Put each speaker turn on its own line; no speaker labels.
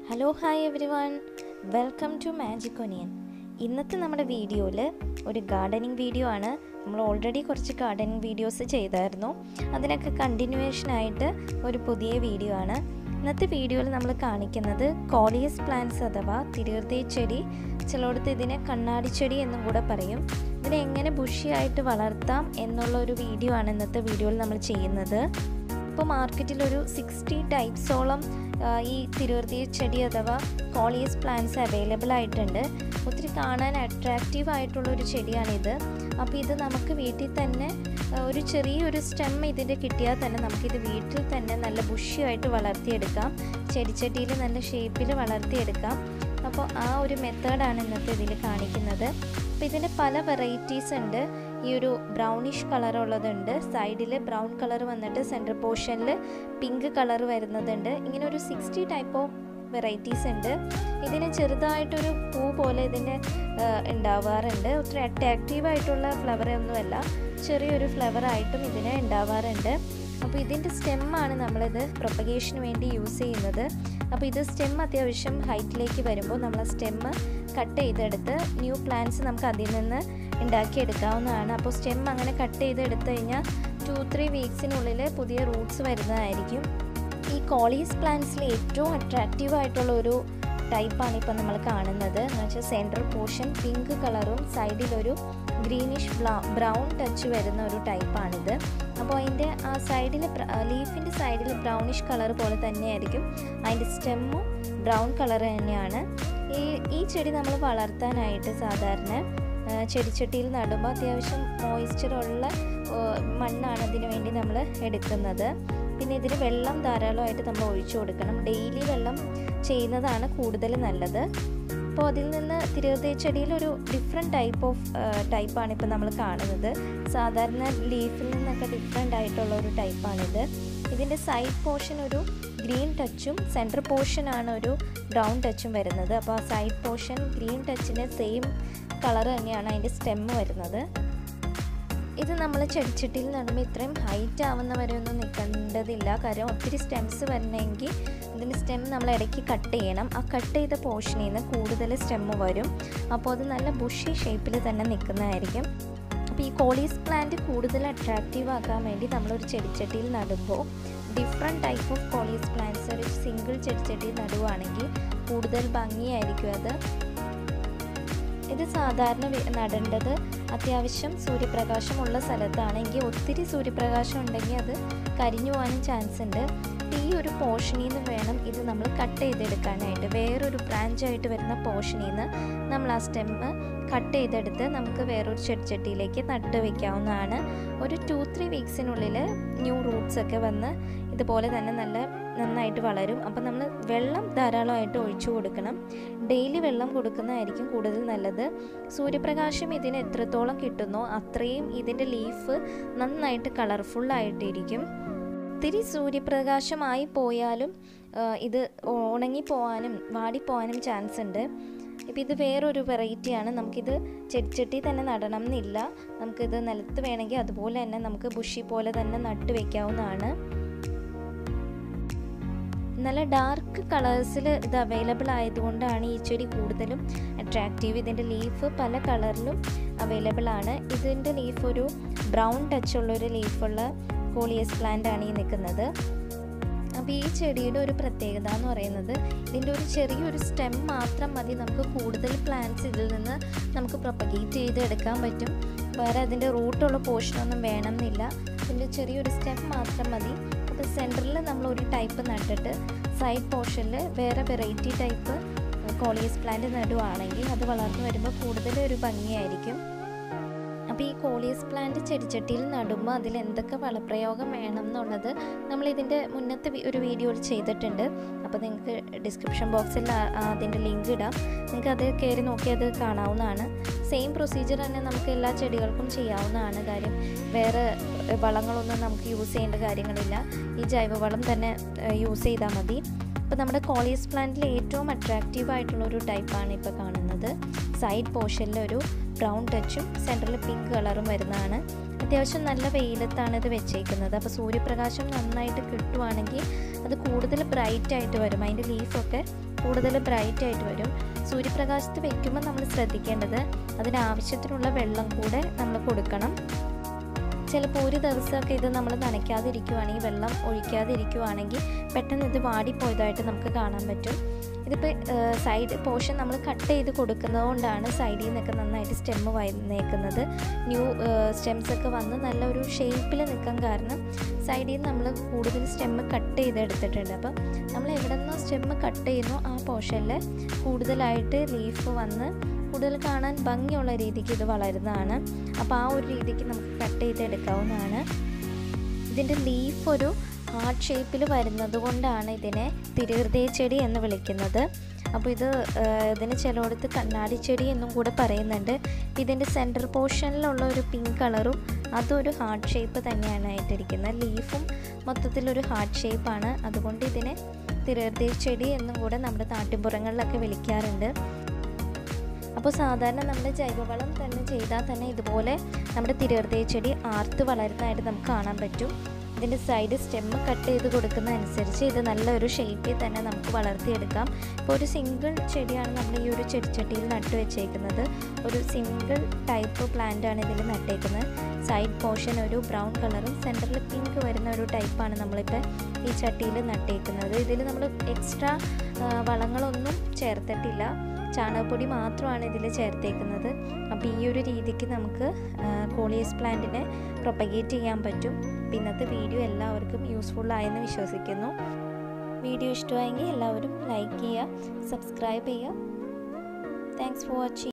hello hi everyone welcome to magic onion ഇന്നത്തെ നമ്മുടെ വീഡിയോയിൽ ഒരു ഗാർഡനിങ് വീഡിയോ ആണ് നമ്മൾ ഓൾറെഡി കുറച്ച് ഗാർഡനിങ് വീഡിയോസ് ചെയ്തായിരുന്നു അതിനൊക്കെ കണ്ടിന്യൂവേഷൻ ആയിട്ട് ഒരു പുതിയ വീഡിയോ ആണ് ഇന്നത്തെ വീഡിയോയിൽ നമ്മൾ കാണിക്കുന്നത് കോളിയസ് പ്ലാന്റ്സ് അഥവാ തിരുവൃതി ചെടി ചിലയിടത്ത് ഇതിനെ കണ്ണാടി ചെടി എന്നും കൂടെ പറയും ഇതിനെ എങ്ങനെ ബുഷിയായിട്ട് വളർത്താം എന്നുള്ള ഒരു വീഡിയോ ആണ് ഇന്നത്തെ വീഡിയോയിൽ നമ്മൾ ചെയ്യുന്നത് ഇപ്പോൾ മാർക്കറ്റിൽ ഒരു സിക്സ്റ്റി ടൈപ്സോളം ഈ തിരുവൃതി ചെടി അഥവാ കോളിയസ് പ്ലാന്റ്സ് അവൈലബിൾ ആയിട്ടുണ്ട് ഒത്തിരി കാണാൻ അട്രാക്റ്റീവ് ആയിട്ടുള്ള ഒരു ചെടിയാണിത് അപ്പോൾ ഇത് നമുക്ക് വീട്ടിൽ തന്നെ ഒരു ചെറിയൊരു സ്റ്റെം ഇതിൻ്റെ കിട്ടിയാൽ തന്നെ നമുക്കിത് വീട്ടിൽ തന്നെ നല്ല ബുഷിയായിട്ട് വളർത്തിയെടുക്കാം ചെടിച്ചട്ടിയിൽ നല്ല ഷേപ്പിൽ വളർത്തിയെടുക്കാം അപ്പോൾ ആ ഒരു മെത്തേഡാണ് ഇന്നത്തെ ഇതിൽ കാണിക്കുന്നത് അപ്പോൾ ഇതിൻ്റെ പല വെറൈറ്റീസ് ഉണ്ട് ഈ ഒരു ബ്രൗണിഷ് കളർ ഉള്ളതുണ്ട് സൈഡിൽ ബ്രൗൺ കളർ വന്നിട്ട് സെൻറ്റർ പോർഷനിൽ പിങ്ക് കളർ വരുന്നതുണ്ട് ഇങ്ങനെ ഒരു സിക്സ്റ്റി ടൈപ്പ് ഓഫ് വെറൈറ്റീസ് ഉണ്ട് ഇതിന് ചെറുതായിട്ടൊരു പൂ പോലെ ഇതിന് ഉണ്ടാവാറുണ്ട് ഒത്തിരി അട്രാക്റ്റീവ് ആയിട്ടുള്ള ഫ്ലവർ ഒന്നുമല്ല ചെറിയൊരു ഫ്ലവർ ആയിട്ടും ഇതിന് ഉണ്ടാവാറുണ്ട് അപ്പോൾ ഇതിൻ്റെ സ്റ്റെമ്മാണ് നമ്മളിത് പ്രൊപ്പഗേഷന് വേണ്ടി യൂസ് ചെയ്യുന്നത് അപ്പോൾ ഇത് സ്റ്റെം അത്യാവശ്യം ഹൈറ്റിലേക്ക് വരുമ്പോൾ നമ്മൾ സ്റ്റെമ്മ് കട്ട് ചെയ്തെടുത്ത് ന്യൂ പ്ലാന്റ്സ് നമുക്ക് അതിൽ നിന്ന് ഉണ്ടാക്കിയെടുക്കാവുന്നതാണ് അപ്പോൾ സ്റ്റെം അങ്ങനെ കട്ട് ചെയ്തെടുത്തു കഴിഞ്ഞാൽ ടു ത്രീ വീക്സിനുള്ളിൽ പുതിയ റൂട്ട്സ് വരുന്നതായിരിക്കും ഈ കോളീസ് പ്ലാന്റ്സിൽ ഏറ്റവും അട്രാക്റ്റീവ് ആയിട്ടുള്ള ഒരു ടൈപ്പാണ് ഇപ്പോൾ നമ്മൾ കാണുന്നത് എന്ന് വെച്ചാൽ സെൻട്രൽ പോർഷൻ പിങ്ക് കളറും സൈഡിലൊരു ഗ്രീനിഷ് ബ്രൗൺ ടച്ച് വരുന്ന ഒരു ടൈപ്പാണിത് അപ്പോൾ അതിൻ്റെ ആ സൈഡിൽ ലീഫിൻ്റെ സൈഡിൽ ബ്രൗണിഷ് കളർ പോലെ തന്നെയായിരിക്കും അതിൻ്റെ സ്റ്റെമ്മും ബ്രൗൺ കളർ തന്നെയാണ് ഈ ഈ ചെടി നമ്മൾ വളർത്താനായിട്ട് സാധാരണ ചെടിച്ചട്ടിയിൽ നടുമ്പോൾ അത്യാവശ്യം മോയ്സ്ചറുള്ള മണ്ണാണ് അതിന് വേണ്ടി നമ്മൾ എടുക്കുന്നത് പിന്നെ ഇതിന് വെള്ളം ധാരാളമായിട്ട് നമ്മൾ ഒഴിച്ചു കൊടുക്കണം ഡെയിലി വെള്ളം ചെയ്യുന്നതാണ് കൂടുതൽ നല്ലത് അപ്പോൾ അതിൽ നിന്ന് തിരുവതേ ചെടിയിൽ ഒരു ഡിഫറെൻറ്റ് ടൈപ്പ് ഓഫ് ടൈപ്പാണ് ഇപ്പോൾ നമ്മൾ കാണുന്നത് സാധാരണ ലീഫിൽ നിന്നൊക്കെ ഡിഫറെൻ്റ് ആയിട്ടുള്ള ഒരു ടൈപ്പാണിത് ഇതിൻ്റെ സൈഡ് പോർഷൻ ഒരു ഗ്രീൻ ടച്ചും സെൻറ്റർ പോർഷനാണ് ഒരു ബ്രൗൺ ടച്ചും വരുന്നത് അപ്പോൾ ആ സൈഡ് പോർഷൻ ഗ്രീൻ ടച്ചിന് സെയിം കളർ തന്നെയാണ് അതിൻ്റെ സ്റ്റെമ്മ് വരുന്നത് ഇത് നമ്മൾ ചെടിച്ചട്ടിയിൽ നടുമ്പോൾ ഇത്രയും ഹൈറ്റ് ആവുന്ന വരെ ഒന്നും നിൽക്കേണ്ടതില്ല കാര്യം ഒത്തിരി സ്റ്റെംസ് വരണമെങ്കിൽ ഇതിന് സ്റ്റെം നമ്മൾ ഇടയ്ക്ക് കട്ട് ചെയ്യണം ആ കട്ട് ചെയ്ത പോർഷനിൽ നിന്ന് കൂടുതൽ സ്റ്റെമ്മ് വരും അപ്പോൾ അത് നല്ല ബുഷി ഷേപ്പിൽ തന്നെ നിൽക്കുന്നതായിരിക്കും അപ്പോൾ ഈ കോളീസ് പ്ലാന്റ് കൂടുതൽ അട്രാക്റ്റീവ് ആക്കാൻ വേണ്ടി നമ്മളൊരു ചെടിച്ചട്ടിയിൽ നടുമ്പോൾ different type of coleus plants ഒരു സിംഗിൾ ചെടിച്ചട്ടിയിൽ നടുവാണെങ്കിൽ കൂടുതൽ ഭംഗിയായിരിക്കും അത് ഇത് സാധാരണ നടേണ്ടത് അത്യാവശ്യം സൂര്യപ്രകാശമുള്ള സ്ഥലത്താണെങ്കിൽ ഒത്തിരി സൂര്യപ്രകാശം ഉണ്ടെങ്കിൽ അത് കരിഞ്ഞു പോകാനും ചാൻസ് ഉണ്ട് ഈ ഒരു പോർഷനിൽ നിന്ന് വേണം ഇത് നമ്മൾ കട്ട് ചെയ്തെടുക്കാനായിട്ട് വേറൊരു ബ്രാഞ്ചായിട്ട് വരുന്ന പോർഷനിൽ നിന്ന് നമ്മൾ ആ സ്റ്റെമ്മ് കട്ട് ചെയ്തെടുത്ത് നമുക്ക് വേറൊരു ചെടിച്ചട്ടിയിലേക്ക് നട്ട് വയ്ക്കാവുന്നതാണ് ഒരു ടു ത്രീ വീക്സിനുള്ളിൽ ന്യൂ റൂട്ട്സ് ഒക്കെ വന്ന് ഇതുപോലെ തന്നെ നല്ല നന്നായിട്ട് വളരും അപ്പം നമ്മൾ വെള്ളം ധാരാളമായിട്ട് ഒഴിച്ചു കൊടുക്കണം ഡെയിലി വെള്ളം കൊടുക്കുന്നതായിരിക്കും കൂടുതൽ നല്ലത് സൂര്യപ്രകാശം ഇതിന് എത്രത്തോളം കിട്ടുന്നോ അത്രയും ഇതിൻ്റെ ലീഫ് നന്നായിട്ട് കളർഫുള്ളായിട്ടിരിക്കും ഒത്തിരി സൂര്യപ്രകാശമായി പോയാലും ഇത് ഉണങ്ങിപ്പോവാനും വാടിപ്പോവാനും ചാൻസ് ഉണ്ട് ഇപ്പം ഇത് വേറൊരു വെറൈറ്റിയാണ് നമുക്കിത് ചെടിച്ചട്ടി തന്നെ നടണം എന്നില്ല നമുക്കിത് നിലത്ത് വേണമെങ്കിൽ അതുപോലെ തന്നെ നമുക്ക് ബുഷി പോലെ തന്നെ നട്ട് വയ്ക്കാവുന്നതാണ് നല്ല ഡാർക്ക് കളേഴ്സിൽ ഇത് അവൈലബിൾ ആയതുകൊണ്ടാണ് ഈ ചെടി കൂടുതലും അട്രാക്റ്റീവ് ഇതിൻ്റെ ലീഫ് പല കളറിലും അവൈലബിൾ ആണ് ഇതിൻ്റെ ലീഫ് ഒരു ബ്രൗൺ ടച്ചുള്ളൊരു ലീഫുള്ള കോളിയസ് പ്ലാന്റ് ആണ് ഈ നിൽക്കുന്നത് അപ്പോൾ ഈ ചെടിയുടെ ഒരു പ്രത്യേകത എന്ന് പറയുന്നത് ഇതിൻ്റെ ഒരു ചെറിയൊരു സ്റ്റെം മാത്രം മതി നമുക്ക് കൂടുതൽ പ്ലാന്റ്സ് ഇതിൽ നിന്ന് നമുക്ക് പ്രൊപ്പഗേറ്റ് ചെയ്ത് എടുക്കാൻ പറ്റും വേറെ അതിൻ്റെ റൂട്ടുള്ള പോർഷനൊന്നും വേണമെന്നില്ല ഇതിൻ്റെ ചെറിയൊരു സ്റ്റെം മാത്രം മതി അപ്പോൾ സെൻറ്ററിൽ നമ്മൾ ഒരു ടൈപ്പ് നട്ടിട്ട് സൈഡ് പോർഷനിൽ വേറെ വെറൈറ്റി ടൈപ്പ് കോളിയസ് പ്ലാന്റ് നടുവാണെങ്കിൽ അത് വളർന്നു വരുമ്പോൾ കൂടുതൽ ഒരു ഭംഗിയായിരിക്കും അപ്പോൾ ഈ കോളിയസ് പ്ലാന്റ് ചെടിച്ചട്ടിയിൽ നടുമ്പോൾ അതിൽ എന്തൊക്കെ വളപ്രയോഗം വേണം എന്നുള്ളത് നമ്മൾ ഇതിൻ്റെ മുന്നത്തെ ഒരു വീഡിയോയിൽ ചെയ്തിട്ടുണ്ട് അപ്പോൾ നിങ്ങൾക്ക് ഡിസ്ക്രിപ്ഷൻ ബോക്സിൽ അതിൻ്റെ ലിങ്ക് ഇടാം നിങ്ങൾക്ക് അത് കയറി നോക്കി അത് കാണാവുന്നതാണ് സെയിം പ്രൊസീജിയർ തന്നെ നമുക്ക് എല്ലാ ചെടികൾക്കും ചെയ്യാവുന്നതാണ് കാര്യം വേറെ വളങ്ങളൊന്നും നമുക്ക് യൂസ് ചെയ്യേണ്ട കാര്യങ്ങളില്ല ഈ ജൈവവളം തന്നെ യൂസ് ചെയ്താൽ മതി അപ്പോൾ നമ്മുടെ കോളിയസ് പ്ലാന്റിൽ ഏറ്റവും അട്രാക്റ്റീവ് ആയിട്ടുള്ള ഒരു ടൈപ്പാണ് ഇപ്പോൾ കാണുന്നത് സൈഡ് പോർഷനിൽ ഒരു ബ്രൗൺ ടച്ചും സെൻറ്ററിൽ പിങ്ക് കളറും വരുന്നതാണ് അത്യാവശ്യം നല്ല വെയിലത്താണ് ഇത് വെച്ചേക്കുന്നത് അപ്പോൾ സൂര്യപ്രകാശം നന്നായിട്ട് കിട്ടുവാണെങ്കിൽ അത് കൂടുതൽ ബ്രൈറ്റ് ആയിട്ട് വരും അതിൻ്റെ ലീഫൊക്കെ കൂടുതൽ ബ്രൈറ്റ് ആയിട്ട് വരും സൂര്യപ്രകാശത്ത് വെക്കുമ്പോൾ നമ്മൾ ശ്രദ്ധിക്കേണ്ടത് അതിനാവശ്യത്തിനുള്ള വെള്ളം കൂടെ നമ്മൾ കൊടുക്കണം ചിലപ്പോൾ ഒരു ദിവസമൊക്കെ ഇത് നമ്മൾ നനയ്ക്കാതിരിക്കുവാണെങ്കിൽ വെള്ളം ഒഴിക്കാതിരിക്കുവാണെങ്കിൽ പെട്ടെന്ന് ഇത് വാടിപ്പോയതായിട്ട് നമുക്ക് കാണാൻ പറ്റും ഇതിപ്പോൾ സൈഡ് പോർഷൻ നമ്മൾ കട്ട് ചെയ്ത് കൊടുക്കുന്നത് കൊണ്ടാണ് സൈഡിൽ നിന്നൊക്കെ നന്നായിട്ട് സ്റ്റെമ്മ് വന്നേക്കുന്നത് ന്യൂ സ്റ്റെംസ് ഒക്കെ വന്ന് നല്ലൊരു ഷേപ്പിൽ നിൽക്കാൻ കാരണം സൈഡിൽ നിന്ന് നമ്മൾ കൂടുതൽ സ്റ്റെമ്മ് കട്ട് ചെയ്തെടുത്തിട്ടുണ്ട് അപ്പം നമ്മൾ എവിടെ നിന്നോ സ്റ്റെമ്മ് കട്ട് ചെയ്യുന്നോ ആ പോർഷനിൽ കൂടുതലായിട്ട് ലീഫ് വന്ന് കൂടുതൽ കാണാൻ ഭംഗിയുള്ള രീതിക്ക് ഇത് വളരുന്നതാണ് അപ്പോൾ ആ ഒരു രീതിക്ക് നമുക്ക് കട്ട് ചെയ്തെടുക്കാവുന്നതാണ് ഇതിൻ്റെ ലീഫ് ഒരു ഹാർട്ട് ഷേപ്പിൽ വരുന്നത് കൊണ്ടാണ് ഇതിനെ തിരുഹൃദയ ചെടി എന്ന് വിളിക്കുന്നത് അപ്പോൾ ഇത് ഇതിന് ചിലയിടത്ത് കണ്ണാടി ചെടി എന്നും കൂടെ പറയുന്നുണ്ട് ഇതിൻ്റെ സെൻറ്റർ പോർഷനിലുള്ള ഒരു പിങ്ക് കളറും അതൊരു ഹാർട്ട് ഷേപ്പ് തന്നെയാണ് ആയിട്ടിരിക്കുന്നത് ലീഫും മൊത്തത്തിലൊരു ഹാർട്ട് ഷേപ്പാണ് അതുകൊണ്ട് ഇതിനെ തിരുഹൃദയ ചെടി എന്നും കൂടെ നമ്മുടെ നാട്ടിൻപുറങ്ങളിലൊക്കെ വിളിക്കാറുണ്ട് അപ്പോൾ സാധാരണ നമ്മുടെ ജൈവവളം തന്നെ ചെയ്താൽ തന്നെ ഇതുപോലെ നമ്മുടെ തിരുഹൃദയ ചെടി ആർത്ത് വളരുന്നതായിട്ട് നമുക്ക് കാണാൻ പറ്റും ഇതിൻ്റെ സൈഡ് സ്റ്റെമ്മ് കട്ട് ചെയ്ത് കൊടുക്കുന്ന അനുസരിച്ച് ഇത് നല്ലൊരു ഷേപ്പിൽ തന്നെ നമുക്ക് വളർത്തിയെടുക്കാം ഇപ്പോൾ ഒരു സിംഗിൾ ചെടിയാണ് നമ്മൾ ഈ ഒരു ചെടിച്ചട്ടിയിൽ നട്ടു വെച്ചേക്കുന്നത് ഒരു സിംഗിൾ ടൈപ്പ് പ്ലാന്റ് ആണ് ഇതിൽ നട്ടേക്കുന്നത് സൈഡ് പോർഷൻ ഒരു ബ്രൗൺ കളറും സെൻറ്ററിൽ പിങ്ക് വരുന്ന ഒരു ടൈപ്പാണ് നമ്മളിപ്പോൾ ഈ ചട്ടിയിൽ നട്ടേക്കുന്നത് ഇതിൽ നമ്മൾ എക്സ്ട്രാ വളങ്ങളൊന്നും ചേർത്തിട്ടില്ല ചാണകപ്പൊടി മാത്രമാണ് ഇതിൽ ചേർത്തേക്കുന്നത് അപ്പോൾ ഈ ഒരു രീതിക്ക് നമുക്ക് കോളിയസ് പ്ലാന്റിനെ പ്രൊപ്പഗേറ്റ് ചെയ്യാൻ പറ്റും ഇന്നത്തെ വീഡിയോ എല്ലാവർക്കും യൂസ്ഫുൾ ആയെന്ന് വിശ്വസിക്കുന്നു വീഡിയോ ഇഷ്ടമായെങ്കിൽ എല്ലാവരും ലൈക്ക് ചെയ്യുക സബ്സ്ക്രൈബ് ചെയ്യുക താങ്ക്സ് ഫോർ വാച്ചിങ്